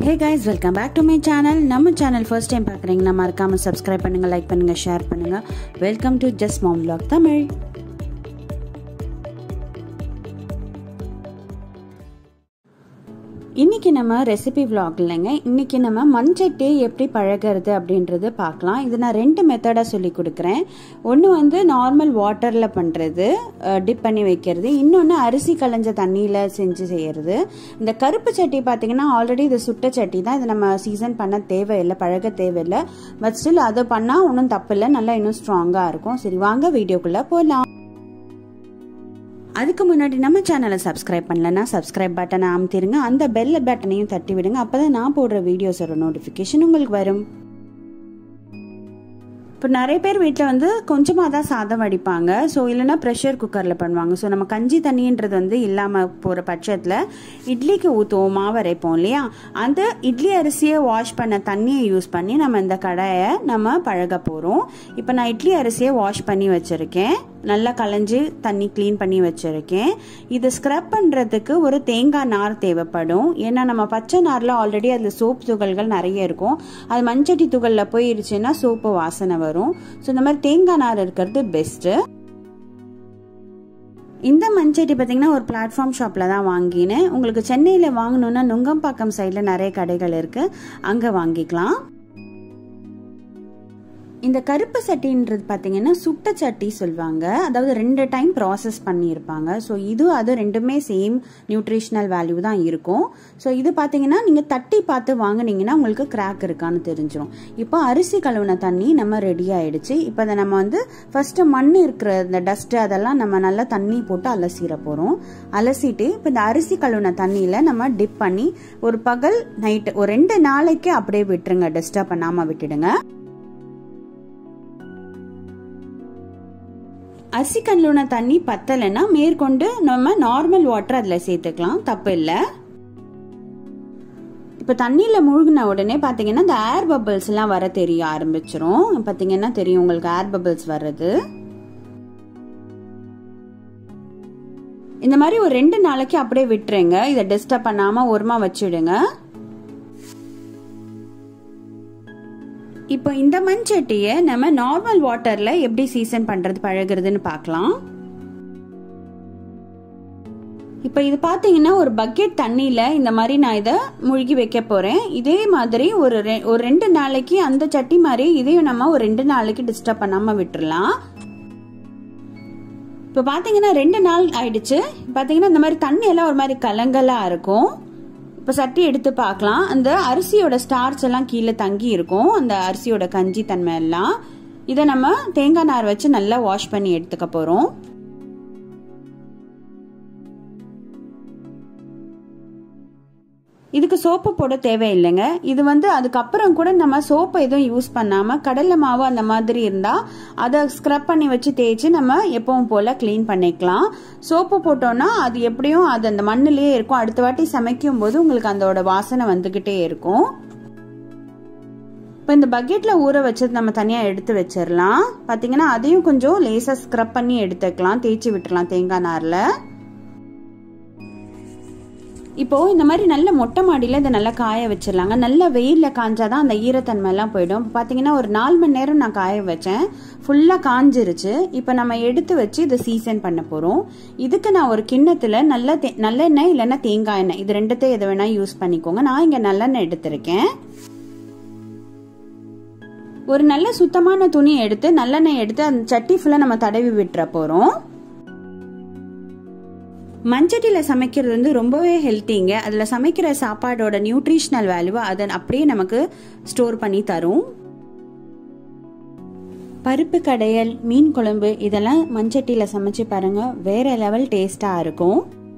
hey guys welcome back to my channel நம்ம channel first time பார்க்குறீங்கன்னா மறக்காமல் subscribe பண்ணுங்கள் லைக் பண்ணுங்கள் ஷேர் பண்ணுங்கள் welcome to just mom vlog Tamil இன்றைக்கி நம்ம ரெசிபி vlog இல்லைங்க இன்றைக்கி நம்ம மண்சட்டி எப்படி பழகிறது அப்படின்றது பார்க்கலாம் இது நான் ரெண்டு மெத்தடாக சொல்லி கொடுக்குறேன் ஒன்று வந்து நார்மல் வாட்டரில் பண்ணுறது டிப் பண்ணி வைக்கிறது இன்னொன்று அரிசி களைஞ்ச தண்ணியில் செஞ்சு செய்கிறது இந்த கருப்பு சட்டி பார்த்தீங்கன்னா ஆல்ரெடி இது சுட்ட சட்டி தான் இது நம்ம சீசன் பண்ண தேவையில்லை பழக தேவையில்லை பட் ஸ்டில் அதை பண்ணால் ஒன்றும் தப்பு இல்லை நல்லா இன்னும் ஸ்ட்ராங்காக இருக்கும் சரி வாங்க வீடியோக்குள்ளே போகலாம் அதுக்கு முன்னாடி நம்ம சேனலை சப்ஸ்கிரைப் பண்ணலன்னா சப்ஸ்கிரைப் பட்டனை அமுத்திடுங்க அந்த பெல் பட்டனையும் தட்டி விடுங்க அப்போ தான் நான் போடுற வீடியோஸோட நோட்டிஃபிகேஷன் உங்களுக்கு வரும் இப்போ நிறைய பேர் வீட்டில் வந்து கொஞ்சமாக தான் சாதம் வடிப்பாங்க ஸோ இல்லைன்னா ப்ரெஷர் குக்கரில் பண்ணுவாங்க ஸோ நம்ம கஞ்சி தண்ணின்றது வந்து இல்லாமல் போகிற பட்சத்தில் இட்லிக்கு ஊற்றுவோம் மாவு அரைப்போம் இல்லையா அந்த இட்லி அரிசியை வாஷ் பண்ண தண்ணியை யூஸ் பண்ணி நம்ம இந்த கடாயை நம்ம பழக போகிறோம் இப்போ நான் இட்லி அரிசியை வாஷ் பண்ணி வச்சுருக்கேன் நல்லா களைஞ்சி தண்ணி க்ளீன் பண்ணி வச்சுருக்கேன் இதை ஸ்க்ரப் பண்ணுறதுக்கு ஒரு தேங்காய் நார் தேவைப்படும் ஏன்னா நம்ம பச்சை நாரில் ஆல்ரெடி அதில் சோப் துகள்கள் நிறைய இருக்கும் அது மண்சட்டி துகளில் போயிருச்சுன்னா சோப்பு வாசனை வரும் ஸோ இந்த மாதிரி தேங்காய் நார் இருக்கிறது பெஸ்ட்டு இந்த மண்சட்டி பார்த்தீங்கன்னா ஒரு பிளாட்ஃபார்ம் ஷாப்பில் தான் வாங்கினேன் உங்களுக்கு சென்னையில் வாங்கணுன்னா நுங்கம்பாக்கம் சைடில் நிறைய கடைகள் இருக்குது அங்கே வாங்கிக்கலாம் இந்த கருப்பு சட்டின்றது பார்த்தீங்கன்னா சுட்ட சட்டி சொல்லுவாங்க அதாவது ரெண்டு டைம் ப்ராசஸ் பண்ணியிருப்பாங்க ஸோ இது அது ரெண்டுமே சேம் நியூட்ரிஷனல் வேல்யூ தான் இருக்கும் ஸோ இது பார்த்தீங்கன்னா நீங்கள் தட்டி பார்த்து வாங்கினீங்கன்னா உங்களுக்கு கிராக் இருக்கான்னு தெரிஞ்சிடும் இப்போ அரிசி கழுவின தண்ணி நம்ம ரெடி ஆயிடுச்சு இப்போ அதை நம்ம வந்து ஃபர்ஸ்ட்டு மண் இருக்கிற இந்த டஸ்ட்டு அதெல்லாம் நம்ம நல்லா தண்ணி போட்டு அலசிட போகிறோம் அலசிட்டு இப்போ இந்த அரிசி கழுவின தண்ணியில் நம்ம டிப் பண்ணி ஒரு பகல் நைட்டு ஒரு ரெண்டு நாளைக்கு அப்படியே விட்டுருங்க டிஸ்டர்ப் பண்ணாமல் விட்டுடுங்க அரிசி கல்லுன தண்ணி பத்தலைன்னா மேற்கொண்டு நம்ம நார்மல் வாட்டர் அதில் சேர்த்துக்கலாம் தப்பு இல்லை இப்போ தண்ணியில் மூழ்கின உடனே பார்த்தீங்கன்னா இந்த ஏர் பபிள்ஸ் எல்லாம் வர தெரிய ஆரம்பிச்சிரும் பார்த்தீங்கன்னா தெரியும் உங்களுக்கு ஏர் பபிள்ஸ் வர்றது இந்த மாதிரி ஒரு ரெண்டு நாளைக்கு அப்படியே விட்டுருங்க இதை டிஸ்டர்ப் பண்ணாமல் ஒருமா வச்சுடுங்க இப்போ இந்த மண் சட்டியை நம்ம நார்மல் வாட்டரில் எப்படி சீசன் பண்ணுறது பழகிறதுன்னு பார்க்கலாம் இப்போ இது பார்த்தீங்கன்னா ஒரு பக்கெட் தண்ணியில் இந்த மாதிரி நான் இதை முழுகி வைக்க போகிறேன் இதே மாதிரி ஒரு ரெ ஒரு ரெண்டு நாளைக்கு அந்த சட்டி மாதிரி இதையும் நம்ம ஒரு ரெண்டு நாளைக்கு டிஸ்டர்ப் பண்ணாமல் விட்டுறலாம் இப்போ பார்த்தீங்கன்னா ரெண்டு நாள் ஆயிடுச்சு பார்த்தீங்கன்னா இந்த மாதிரி தண்ணி எல்லாம் ஒரு மாதிரி கலங்கலாக இருக்கும் இப்போ சட்டி எடுத்து பார்க்கலாம் அந்த அரிசியோட ஸ்டார்ச் எல்லாம் கீழே தங்கி இருக்கும் அந்த அரிசியோட கஞ்சி தன்மை எல்லாம் இதை நம்ம தேங்காய் நார் வச்சு நல்லா வாஷ் பண்ணி எடுத்துக்க போகிறோம் இதுக்கு சோப்பு போட தேவையில்லைங்க இது வந்து அதுக்கப்புறம் கூட நம்ம சோப்பை எதுவும் யூஸ் பண்ணாமல் கடலை மாவு அந்த மாதிரி இருந்தால் அதை ஸ்க்ரப் பண்ணி வச்சு தேய்ச்சி நம்ம எப்பவும் போல் க்ளீன் பண்ணிக்கலாம் சோப்பு போட்டோன்னா அது எப்படியும் அது அந்த மண்ணிலேயே இருக்கும் அடுத்த வாட்டி சமைக்கும் போது உங்களுக்கு அதோட வாசனை வந்துக்கிட்டே இருக்கும் இப்போ இந்த பக்கெட்டில் ஊற வச்சது நம்ம தனியாக எடுத்து வச்சிடலாம் பார்த்தீங்கன்னா அதையும் கொஞ்சம் லேசாக ஸ்க்ரப் பண்ணி எடுத்துக்கலாம் தேய்ச்சி விட்டுறலாம் தேங்காய் நாரில் இப்போ இந்த மாதிரி நல்ல மொட்டை மாடியில் இதை நல்லா காய வச்சிடலாங்க நல்ல வெயிலில் காஞ்சாதான் அந்த ஈரத்தன்மை எல்லாம் போயிடும் பார்த்தீங்கன்னா ஒரு நாலு மணி நேரம் நான் காய வச்சேன் ஃபுல்லாக காஞ்சிருச்சு இப்போ நம்ம எடுத்து வச்சு இதை சீசன் பண்ண போகிறோம் இதுக்கு நான் ஒரு கிண்ணத்தில் நல்ல தே நல்லெண்ணெய் இல்லைன்னா தேங்காய் எண்ணெய் இது ரெண்டுத்தையும் எதை வேணால் யூஸ் பண்ணிக்கோங்க நான் இங்கே நல்லெண்ணெய் எடுத்திருக்கேன் ஒரு நல்ல சுத்தமான துணி எடுத்து நல்லெண்ணெய் எடுத்து அந்த சட்டி ஃபுல்லாக நம்ம தடவி விட்டுற போகிறோம் மஞ்சட்டியில் சமைக்கிறது வந்து ரொம்பவே ஹெல்த்திங்க அதில் சமைக்கிற சாப்பாடோட நியூட்ரிஷனல் வேல்யூ அதை அப்படியே நமக்கு ஸ்டோர் பண்ணி தரும் பருப்பு கடையல் மீன் குழம்பு இதெல்லாம் மண்சட்டியில் சமைச்சு பாருங்க வேற லெவல் டேஸ்டாக இருக்கும்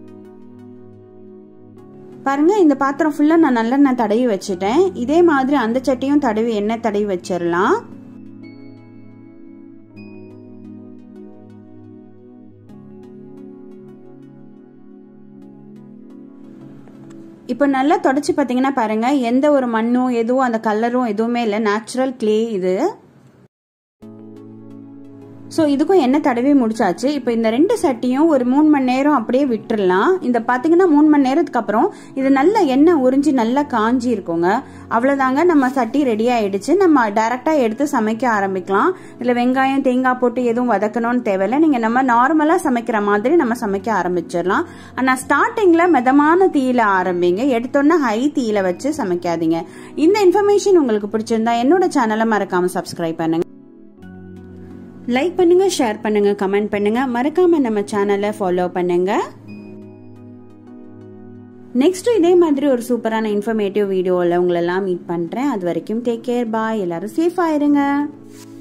பாருங்க இந்த பாத்திரம் ஃபுல்லாக நான் நல்லெண்ணெய் தடவி வச்சுட்டேன் இதே மாதிரி அந்த சட்டியும் தடவி எண்ணெய் தடவி வச்சிடலாம் இப்போ நல்லா தொடச்சி பார்த்தீங்கன்னா பாருங்க எந்த ஒரு மண்ணும் எதுவும் அந்த கலரும் எதுவுமே இல்லை நேச்சுரல் கிளே இது ஸோ இதுக்கும் எண்ணெய் தடவி முடிச்சாச்சு இப்போ இந்த ரெண்டு சட்டியும் ஒரு மூணு மணி நேரம் அப்படியே விட்டுறலாம் இந்த பார்த்தீங்கன்னா மூணு மணி நேரத்துக்கு அப்புறம் இது நல்ல எண்ணெய் உறிஞ்சி நல்லா காஞ்சி இருக்குங்க அவ்வளோதாங்க நம்ம சட்டி ரெடி ஆயிடுச்சு நம்ம டைரெக்டாக எடுத்து சமைக்க ஆரம்பிக்கலாம் இதில் வெங்காயம் தேங்காய் போட்டு எதுவும் வதக்கணும்னு தேவையில்லை நீங்கள் நம்ம நார்மலாக சமைக்கிற மாதிரி நம்ம சமைக்க ஆரம்பிச்சிடலாம் ஆனால் ஸ்டார்டிங்கில் மிதமான தீயில ஆரம்பிங்க எடுத்தோன்னே ஹை தீயில வச்சு சமைக்காதீங்க இந்த இன்ஃபர்மேஷன் உங்களுக்கு பிடிச்சிருந்தா என்னோட சேனலை மறக்காம சப்ஸ்கிரைப் பண்ணுங்க லைக் பண்ணுங்க ஷேர் பண்ணுங்க கமெண்ட் பண்ணுங்க மறக்காம நம்ம சேனலை ஃபாலோ பண்ணுங்க நெக்ஸ்ட் இதே மாதிரி ஒரு சூப்பரான இன்ஃபர்மேட்டிவ் வீடியோவில் உங்களெல்லாம் மீட் பண்ணுறேன் அது வரைக்கும் டேக் கேர் பாய் எல்லாரும் சேஃபாக இருங்க